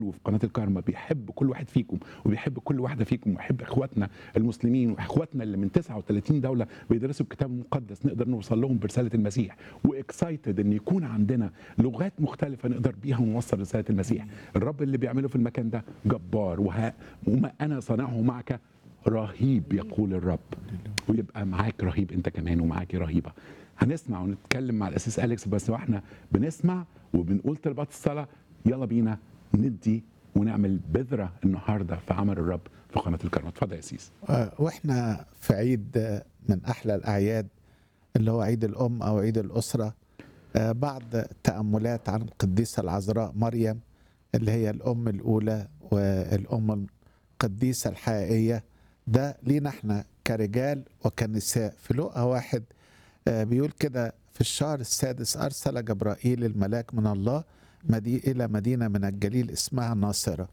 وفي قناه الكارما بيحب كل واحد فيكم وبيحب كل واحده فيكم ويحب اخواتنا المسلمين واخواتنا اللي من 39 دوله بيدرسوا الكتاب المقدس نقدر نوصل لهم برساله المسيح واكسايتد ان يكون عندنا لغات مختلفه نقدر بيها نوصل رساله المسيح الرب اللي بيعمله في المكان ده جبار وها وما انا صنعه معك رهيب يقول الرب ويبقى معاك رهيب انت كمان ومعاكي رهيبه هنسمع ونتكلم مع الاسيس اليكس بس واحنا بنسمع وبنقول طلبات الصلاه يلا بينا ندي ونعمل بذره النهارده في عمل الرب في قناه الكرم اتفضل يا سيس آه، واحنا في عيد آه، من احلى الاعياد اللي هو عيد الام او عيد الاسره آه، بعض تاملات عن القديسه العذراء مريم اللي هي الام الاولى والام القديسه الحقيقيه ده لينا احنا كرجال وكنساء في لقا واحد آه، بيقول كده في الشهر السادس ارسل جبرائيل الملاك من الله مدي الى مدينه من الجليل اسمها ناصره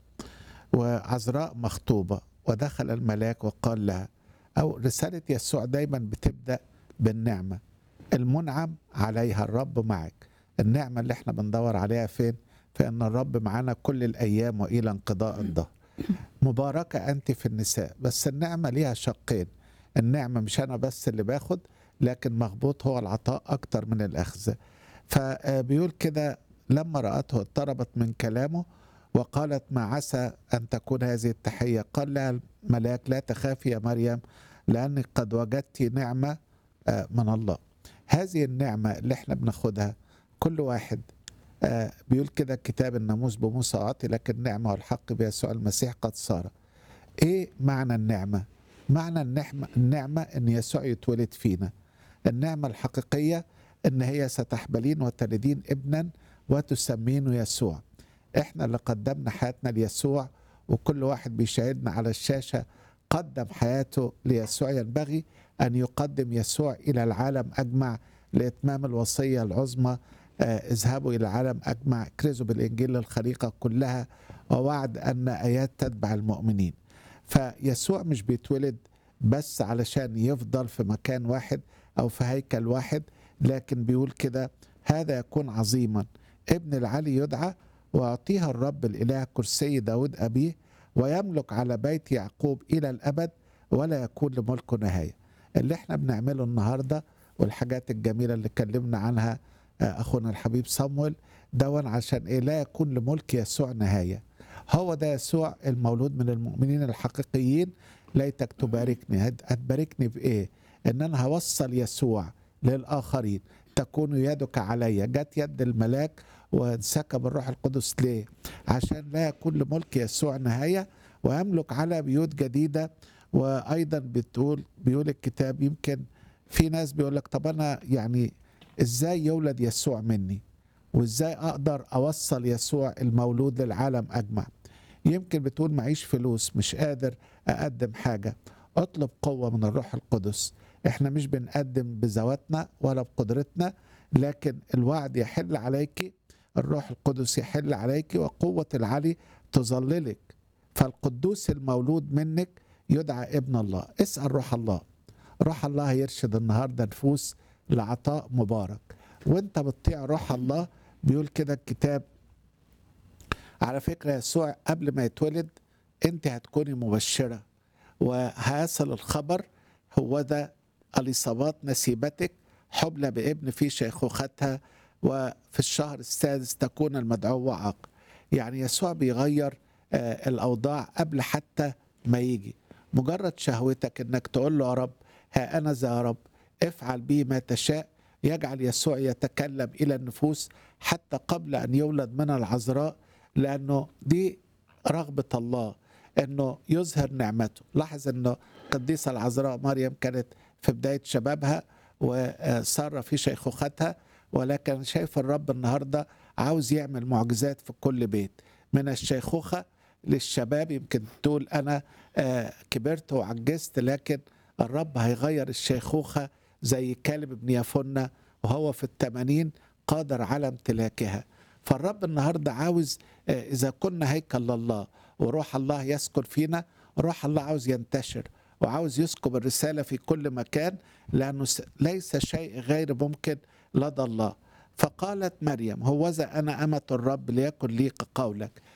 وعذراء مخطوبه ودخل الملاك وقال لها او رساله يسوع دايما بتبدا بالنعمه المنعم عليها الرب معك النعمه اللي احنا بندور عليها فين في ان الرب معانا كل الايام والى انقضاء الدهر مباركه انت في النساء بس النعمه ليها شقين النعمه مش انا بس اللي باخد لكن مغبوط هو العطاء اكتر من الاخذ فبيقول كده لما راته اضطربت من كلامه وقالت ما عسى ان تكون هذه التحيه قال لها الملاك لا تخافي يا مريم لانك قد وجدت نعمه آه، من الله هذه النعمه اللي احنا بناخدها كل واحد آه، بيقول كده كتاب الناموس بموسى أعطي لكن النعمة والحق بيسوع المسيح قد صار إيه معنى النعمة؟ معنى النعمة, النعمة أن يسوع يتولد فينا النعمة الحقيقية أن هي ستحبلين وتلدين ابنا وتسمينه يسوع إحنا اللي قدمنا حياتنا ليسوع وكل واحد بيشاهدنا على الشاشة قدم حياته ليسوع ينبغي أن يقدم يسوع إلى العالم أجمع لإتمام الوصية العظمى آه، اذهبوا الى العالم اجمع كرزوا بالانجيل للخليقه كلها ووعد ان ايات تتبع المؤمنين فيسوع مش بيتولد بس علشان يفضل في مكان واحد او في هيكل واحد لكن بيقول كده هذا يكون عظيما ابن العلي يدعى ويعطيها الرب الاله كرسي داود ابيه ويملك على بيت يعقوب الى الابد ولا يكون لملكه نهايه اللي احنا بنعمله النهارده والحاجات الجميله اللي اتكلمنا عنها آه، اخونا الحبيب صمويل دون عشان ايه لا يكون لملك يسوع نهايه هو ده يسوع المولود من المؤمنين الحقيقيين ليتك تباركني هت- هتباركني بايه ان انا هوصل يسوع للاخرين تكون يدك علي جت يد الملاك وانسكب الروح القدس ليه عشان لا يكون لملك يسوع نهايه ويملك على بيوت جديده وايضا بتقول بيقول الكتاب يمكن في ناس بيقول لك طب انا يعني ازاي يولد يسوع مني وازاي اقدر اوصل يسوع المولود للعالم اجمع يمكن بتقول معيش فلوس مش قادر اقدم حاجه اطلب قوه من الروح القدس احنا مش بنقدم بذواتنا ولا بقدرتنا لكن الوعد يحل عليك الروح القدس يحل عليك وقوه العلي تظللك فالقدوس المولود منك يدعى ابن الله اسال روح الله روح الله يرشد النهارده نفوس لعطاء مبارك وانت بتطيع روح الله بيقول كده الكتاب على فكرة يسوع قبل ما يتولد انت هتكوني مبشرة وهيصل الخبر هو ده اليصابات نسيبتك حبلى بابن في شيخوختها وفي الشهر السادس تكون المدعو عاق يعني يسوع بيغير آه، الأوضاع قبل حتى ما يجي مجرد شهوتك انك تقول له يا رب ها أنا ذا يا رب افعل بي ما تشاء يجعل يسوع يتكلم إلى النفوس حتى قبل أن يولد من العذراء لأنه دي رغبة الله أنه يظهر نعمته لاحظ أنه القديسة العذراء مريم كانت في بداية شبابها وسارة في شيخوختها ولكن شايف الرب النهاردة عاوز يعمل معجزات في كل بيت من الشيخوخة للشباب يمكن تقول أنا آه، كبرت وعجزت لكن الرب هيغير الشيخوخة زي كالب بن يفنة وهو في التمانين قادر على امتلاكها فالرب النهاردة عاوز آه، إذا كنا هيكل لله وروح الله يسكن فينا روح الله عاوز ينتشر وعاوز يسكب الرسالة في كل مكان لأنه س- ليس شيء غير ممكن لدى الله فقالت مريم هوذا أنا أمة الرب ليكن لي كقولك